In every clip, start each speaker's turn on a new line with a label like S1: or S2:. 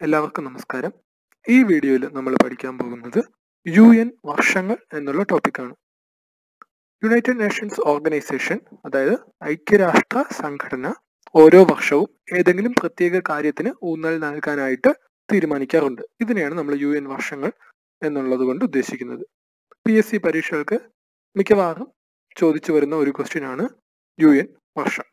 S1: എല്ലാവർക്കും നമസ്കാരം ഈ വീഡിയോയിൽ നമ്മൾ പഠിക്കാൻ പോകുന്നത് യു എൻ വർഷങ്ങൾ എന്നുള്ള ടോപ്പിക്കാണ് യുണൈറ്റഡ് നേഷൻസ് ഓർഗനൈസേഷൻ അതായത് ഐക്യരാഷ്ട്ര സംഘടന ഓരോ വർഷവും ഏതെങ്കിലും പ്രത്യേക കാര്യത്തിന് ഊന്നൽ നൽകാനായിട്ട് തീരുമാനിക്കാറുണ്ട് ഇതിനെയാണ് നമ്മൾ യു എൻ വർഷങ്ങൾ എന്നുള്ളത് കൊണ്ട് ഉദ്ദേശിക്കുന്നത് പി എസ് സി പരീക്ഷകൾക്ക് മിക്കവാറും ചോദിച്ചു വരുന്ന ഒരു ക്വസ്റ്റ്യൻ ആണ് യു എൻ വർഷം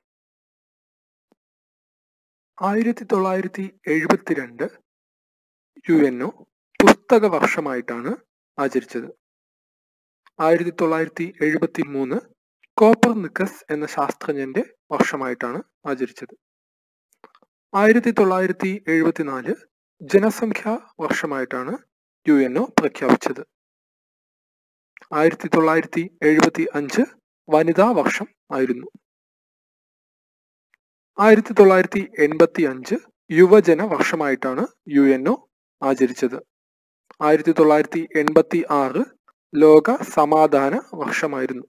S1: ആയിരത്തി തൊള്ളായിരത്തി എഴുപത്തിരണ്ട് യു എൻ ഒ പുസ്തക വർഷമായിട്ടാണ് ആചരിച്ചത് ആയിരത്തി തൊള്ളായിരത്തി എഴുപത്തി മൂന്ന് കോപ്പർ നിക്കസ് എന്ന ശാസ്ത്രജ്ഞന്റെ വർഷമായിട്ടാണ് ആചരിച്ചത് ആയിരത്തി തൊള്ളായിരത്തി എഴുപത്തിനാല് ജനസംഖ്യാ വർഷമായിട്ടാണ് യു എൻ ഒ പ്രഖ്യാപിച്ചത് ആയിരത്തി തൊള്ളായിരത്തി എഴുപത്തി അഞ്ച് വനിതാ വർഷം ആയിരുന്നു ആയിരത്തി തൊള്ളായിരത്തി എൺപത്തി അഞ്ച് യുവജന വർഷമായിട്ടാണ് യു എൻ ഒ ആചരിച്ചത് ആയിരത്തി തൊള്ളായിരത്തി എൺപത്തി ആറ് ലോക സമാധാന വർഷമായിരുന്നു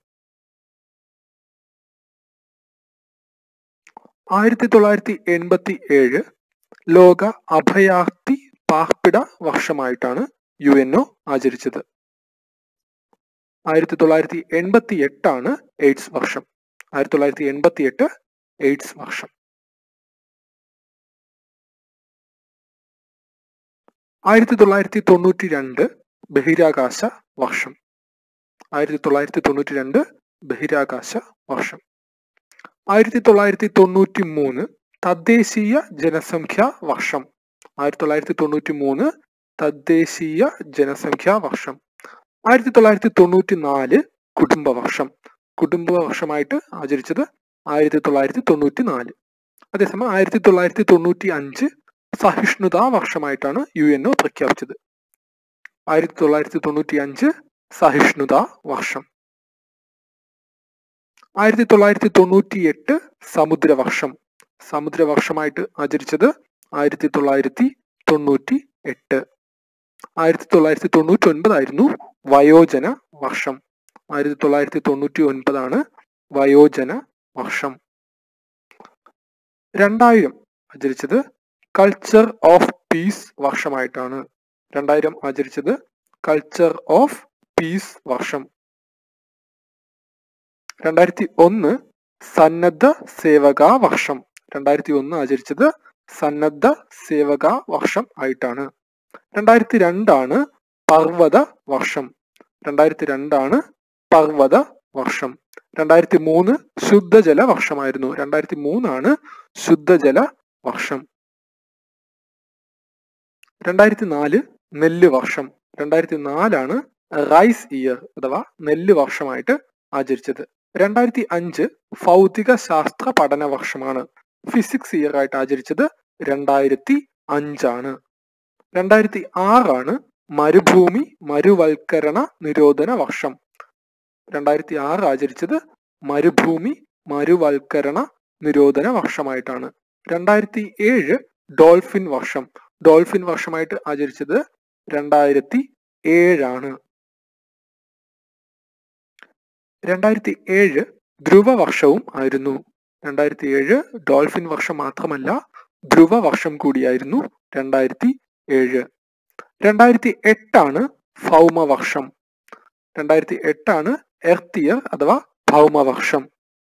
S1: ആയിരത്തി തൊള്ളായിരത്തി എൺപത്തി ഏഴ് ലോക അഭയാർത്ഥി പാർപ്പിട വർഷമായിട്ടാണ് യു എൻ ഒ ആചരിച്ചത് ആയിരത്തി തൊള്ളായിരത്തി എൺപത്തി എട്ടാണ് എയ്ഡ്സ് വർഷം ആയിരത്തി തൊള്ളായിരത്തി എൺപത്തി എട്ട് എയ്ഡ്സ് വർഷം ആയിരത്തി തൊള്ളായിരത്തി തൊണ്ണൂറ്റി രണ്ട് ബഹിരാകാശ വർഷം ആയിരത്തി തൊള്ളായിരത്തി തൊണ്ണൂറ്റി രണ്ട് ബഹിരാകാശ വർഷം ആയിരത്തി തൊള്ളായിരത്തി തൊണ്ണൂറ്റി മൂന്ന് തദ്ദേശീയ ജനസംഖ്യാ വർഷം ആയിരത്തി തൊള്ളായിരത്തി തൊണ്ണൂറ്റി മൂന്ന് തദ്ദേശീയ ജനസംഖ്യാ വർഷം ആയിരത്തി തൊള്ളായിരത്തി തൊണ്ണൂറ്റി നാല് കുടുംബ വർഷം കുടുംബ വർഷമായിട്ട് ആചരിച്ചത് ആയിരത്തി തൊള്ളായിരത്തി തൊണ്ണൂറ്റി നാല് അതേസമയം ആയിരത്തി തൊള്ളായിരത്തി തൊണ്ണൂറ്റി അഞ്ച് സഹിഷ്ണുതാ വർഷമായിട്ടാണ് യു എൻ ഒ പ്രഖ്യാപിച്ചത് ആയിരത്തി തൊള്ളായിരത്തി തൊണ്ണൂറ്റി അഞ്ച് സഹിഷ്ണുതാ വർഷം ആയിരത്തി തൊള്ളായിരത്തി തൊണ്ണൂറ്റി എട്ട് സമുദ്രവർഷം സമുദ്രവർഷമായിട്ട് ആചരിച്ചത് ആയിരത്തി തൊള്ളായിരത്തി തൊണ്ണൂറ്റി എട്ട് ആയിരത്തി തൊള്ളായിരത്തി തൊണ്ണൂറ്റി ഒൻപതായിരുന്നു വയോജന വർഷം ആയിരത്തി തൊള്ളായിരത്തി തൊണ്ണൂറ്റി ഒൻപതാണ് വയോജന വർഷം രണ്ടായിരം ആചരിച്ചത് കൾച്ചർ ഓഫ് പീസ് വർഷമായിട്ടാണ് രണ്ടായിരം ആചരിച്ചത് കൾച്ചർ ഓഫ് പീസ് വർഷം രണ്ടായിരത്തി ഒന്ന് സന്നദ്ധ സേവക വർഷം രണ്ടായിരത്തി ഒന്ന് ആചരിച്ചത് സന്നദ്ധ സേവക വർഷം ആയിട്ടാണ് രണ്ടായിരത്തി രണ്ടാണ് പർവ്വത വർഷം രണ്ടായിരത്തി രണ്ടാണ് പർവ്വത വർഷം രണ്ടായിരത്തി മൂന്ന് ശുദ്ധജല വർഷമായിരുന്നു രണ്ടായിരത്തി മൂന്നാണ് ശുദ്ധജല വർഷം രണ്ടായിരത്തി നാല് നെല്ല് വർഷം രണ്ടായിരത്തി നാലാണ് റൈസ് ഇയർ അഥവാ നെല്ല് വർഷമായിട്ട് ആചരിച്ചത് രണ്ടായിരത്തി അഞ്ച് ഭൗതിക ശാസ്ത്ര പഠന വർഷമാണ് ഫിസിക്സ് ഇയർ ആയിട്ട് ആചരിച്ചത് രണ്ടായിരത്തി അഞ്ചാണ് രണ്ടായിരത്തി ആറാണ് മരുഭൂമി മരുവൽക്കരണ നിരോധന വർഷം രണ്ടായിരത്തി ആറ് ആചരിച്ചത് മരുഭൂമി മരുവൽക്കരണ നിരോധന വർഷമായിട്ടാണ് രണ്ടായിരത്തി ഏഴ് ഡോൾഫിൻ വർഷം ഡോൾഫിൻ വർഷമായിട്ട് ആചരിച്ചത് രണ്ടായിരത്തി ഏഴാണ് രണ്ടായിരത്തി ഏഴ് ധ്രുവ വർഷവും ആയിരുന്നു രണ്ടായിരത്തി ഏഴ് ഡോൾഫിൻ വർഷം മാത്രമല്ല ധ്രുവ വർഷം കൂടിയായിരുന്നു രണ്ടായിരത്തി ഏഴ് രണ്ടായിരത്തി എട്ടാണ് ഭൗമവർഷം രണ്ടായിരത്തി എട്ടാണ് എർത്ത് ഇയർ അഥവാ ഭൗമവർഷം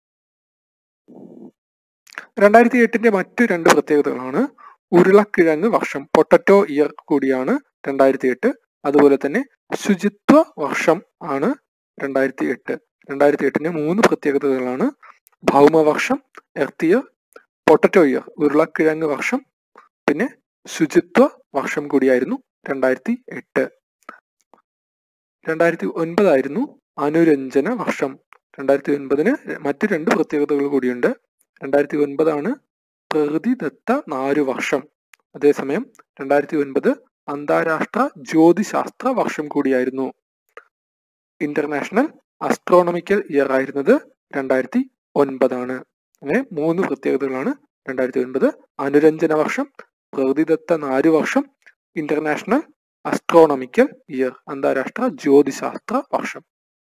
S1: രണ്ടായിരത്തി എട്ടിന്റെ മറ്റു രണ്ട് പ്രത്യേകതകളാണ് ഉരുളക്കിഴങ്ങ് വർഷം പൊട്ടറ്റോ ഇയർ കൂടിയാണ് രണ്ടായിരത്തി എട്ട് അതുപോലെ തന്നെ ശുചിത്വ വർഷം ആണ് രണ്ടായിരത്തി എട്ട് രണ്ടായിരത്തി എട്ടിന്റെ മൂന്ന് പ്രത്യേകതകളാണ് ഭൗമവർഷം എർത്ത് ഇയർ പൊട്ടറ്റോ ഇയർ ഉരുളക്കിഴങ്ങ് വർഷം പിന്നെ ശുചിത്വ വർഷം കൂടിയായിരുന്നു രണ്ടായിരത്തി എട്ട് രണ്ടായിരത്തി ഒൻപതായിരുന്നു അനുരഞ്ജന വർഷം രണ്ടായിരത്തി ഒൻപതിന് മറ്റു രണ്ട് പ്രത്യേകതകൾ കൂടിയുണ്ട് രണ്ടായിരത്തി ഒൻപതാണ് പ്രകൃതിദത്ത നാലു വർഷം അതേസമയം രണ്ടായിരത്തി ഒൻപത് അന്താരാഷ്ട്ര ജ്യോതിശാസ്ത്ര വർഷം കൂടിയായിരുന്നു ഇന്റർനാഷണൽ അസ്ട്രോണമിക്കൽ ഇയർ ആയിരുന്നത് രണ്ടായിരത്തി ഒൻപതാണ് അങ്ങനെ മൂന്ന് പ്രത്യേകതകളാണ് രണ്ടായിരത്തി ഒൻപത് അനുരഞ്ജന വർഷം പ്രകൃതിദത്ത നാലു വർഷം ഇന്റർനാഷണൽ അസ്ട്രോണമിക്കൽ ഇയർ അന്താരാഷ്ട്ര ജ്യോതിശാസ്ത്ര വർഷം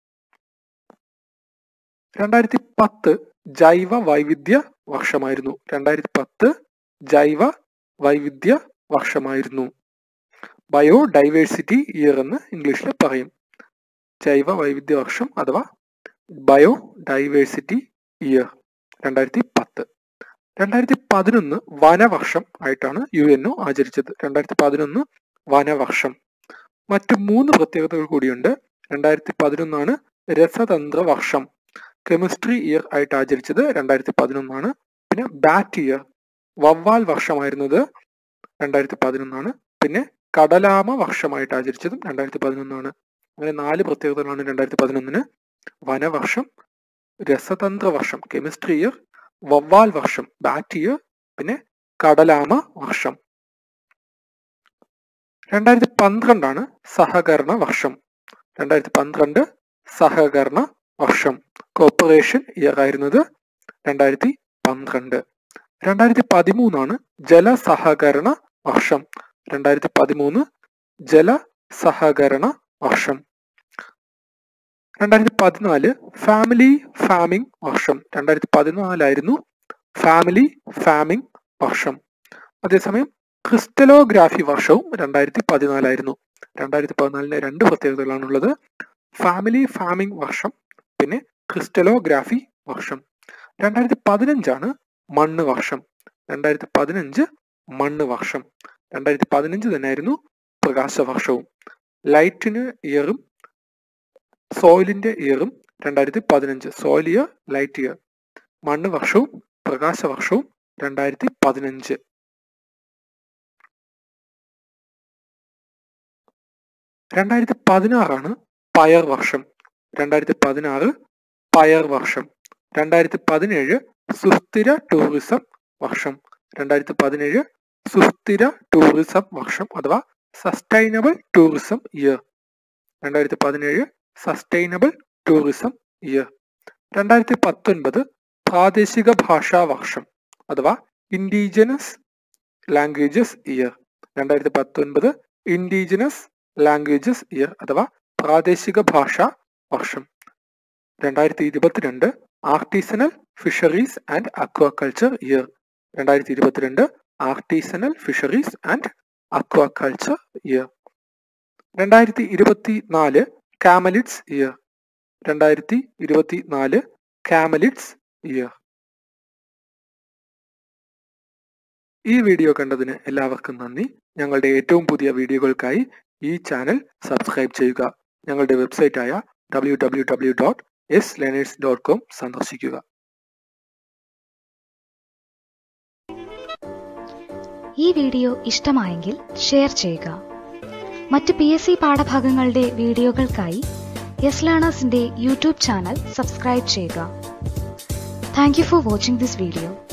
S1: രണ്ടായിരത്തി പത്ത് ജൈവ വൈവിധ്യ വർഷമായിരുന്നു രണ്ടായിരത്തി പത്ത് ജൈവ വൈവിധ്യ വർഷമായിരുന്നു ബയോ ഡൈവേഴ്സിറ്റി ഇയർ എന്ന് ഇംഗ്ലീഷിൽ പറയും ജൈവ വൈവിധ്യ വർഷം അഥവാ ബയോ ഡൈവേഴ്സിറ്റി ഇയർ രണ്ടായിരത്തി പത്ത് രണ്ടായിരത്തി പതിനൊന്ന് വനവർഷം ആയിട്ടാണ് യു എൻ ഒ ആചരിച്ചത് രണ്ടായിരത്തി പതിനൊന്ന് വനവർഷം മറ്റ് മൂന്ന് പ്രത്യേകതകൾ കൂടിയുണ്ട് രണ്ടായിരത്തി പതിനൊന്നാണ് രസതന്ത്ര വർഷം കെമിസ്ട്രി ഇയർ ആയിട്ട് ആചരിച്ചത് രണ്ടായിരത്തി പതിനൊന്നാണ് പിന്നെ ബാറ്റ് ഇയർ വവ്വാൽ വർഷമായിരുന്നത് രണ്ടായിരത്തി പതിനൊന്നാണ് പിന്നെ കടലാമ വർഷമായിട്ട് ആചരിച്ചതും രണ്ടായിരത്തി പതിനൊന്നാണ് അങ്ങനെ നാല് പ്രത്യേകതകളാണ് രണ്ടായിരത്തി പതിനൊന്നിന് വനവർഷം രസതന്ത്ര വർഷം കെമിസ്ട്രി ഇയർ വവ്വാൽ വർഷം ബാറ്റ് ഇയർ പിന്നെ കടലാമ വർഷം രണ്ടായിരത്തി പന്ത്രണ്ടാണ് സഹകരണ വർഷം രണ്ടായിരത്തി പന്ത്രണ്ട് സഹകരണ വർഷം കോപ്പറേഷൻ ഇയർ ആയിരുന്നത് രണ്ടായിരത്തി പന്ത്രണ്ട് രണ്ടായിരത്തി പതിമൂന്നാണ് ജലസഹകരണ വർഷം രണ്ടായിരത്തി പതിമൂന്ന് ജല സഹകരണ വർഷം രണ്ടായിരത്തി പതിനാല് ഫാമിലി ഫാമിംഗ് വർഷം രണ്ടായിരത്തി പതിനാലായിരുന്നു ഫാമിലി ഫാമിംഗ് വർഷം അതേസമയം ക്രിസ്റ്റലോഗ്രാഫി വർഷവും രണ്ടായിരത്തി പതിനാലായിരുന്നു രണ്ടായിരത്തി പതിനാലിന് രണ്ട് പ്രത്യേകതകളാണുള്ളത് ഫാമിലി ഫാമിംഗ് വർഷം പിന്നെ ക്രിസ്റ്റലോഗ്രാഫി വർഷം രണ്ടായിരത്തി പതിനഞ്ചാണ് മണ്ണ് വർഷം രണ്ടായിരത്തി പതിനഞ്ച് മണ്ണ് വർഷം രണ്ടായിരത്തി പതിനഞ്ച് തന്നെയായിരുന്നു പ്രകാശ വർഷവും ലൈറ്റിന് ഇയറും സോയിലിന്റെ ഇയറും രണ്ടായിരത്തി പതിനഞ്ച് സോയിൽ ഇയർ ലൈറ്റ് ഇയർ മണ്ണ് വർഷവും പ്രകാശ വർഷവും രണ്ടായിരത്തി പതിനഞ്ച് രണ്ടായിരത്തി പതിനാറാണ് പയർ വർഷം രണ്ടായിരത്തി പതിനാറ് പയർ വർഷം രണ്ടായിരത്തി പതിനേഴ് സുസ്ഥിര ടൂറിസം വർഷം രണ്ടായിരത്തി പതിനേഴ് സുസ്ഥിര ടൂറിസം വർഷം അഥവാ സസ്റ്റൈനബിൾ ടൂറിസം ഇയർ രണ്ടായിരത്തി പതിനേഴ് സസ്റ്റൈനബിൾ ടൂറിസം ഇയർ രണ്ടായിരത്തി പത്തൊൻപത് പ്രാദേശിക ഭാഷാ വർഷം അഥവാ ഇൻഡിജിനസ് ലാംഗ്വേജസ് ഇയർ രണ്ടായിരത്തി പത്തൊൻപത് ഇൻഡിജിനസ് ലാംഗ്വേജസ് ഇയർ അഥവാ പ്രാദേശിക ഭാഷാ വർഷം രണ്ടായിരത്തി ഇരുപത്തിരണ്ട് artisanal fisheries and aquaculture year രണ്ടായിരത്തി ഇരുപത്തിരണ്ട് artisanal fisheries and aquaculture year രണ്ടായിരത്തി ഇരുപത്തി നാല് കാമലിറ്റ്സ് ഇയർ രണ്ടായിരത്തി ഇരുപത്തി നാല് കാമലിറ്റ്സ് ഇയർ ഈ വീഡിയോ കണ്ടതിന് എല്ലാവർക്കും നന്ദി ഞങ്ങളുടെ ഏറ്റവും പുതിയ വീഡിയോകൾക്കായി ഈ ചാനൽ സബ്സ്ക്രൈബ് ചെയ്യുക ഞങ്ങളുടെ വെബ്സൈറ്റായ W W W dot S learners dot com സന്ദർശിക്കുക
S2: ഈ വീഡിയോ ഇഷ്ടമായെങ്കിൽ ഷെയർ ചെയ്യുക മറ്റ് പി എസ് സി പാഠഭാഗങ്ങളുടെ വീഡിയോകൾക്കായി യെസ് ലേണേഴ്സിന്റെ യൂട്യൂബ് ചാനൽ സബ്സ്ക്രൈബ് ചെയ്യുക thank you for watching this video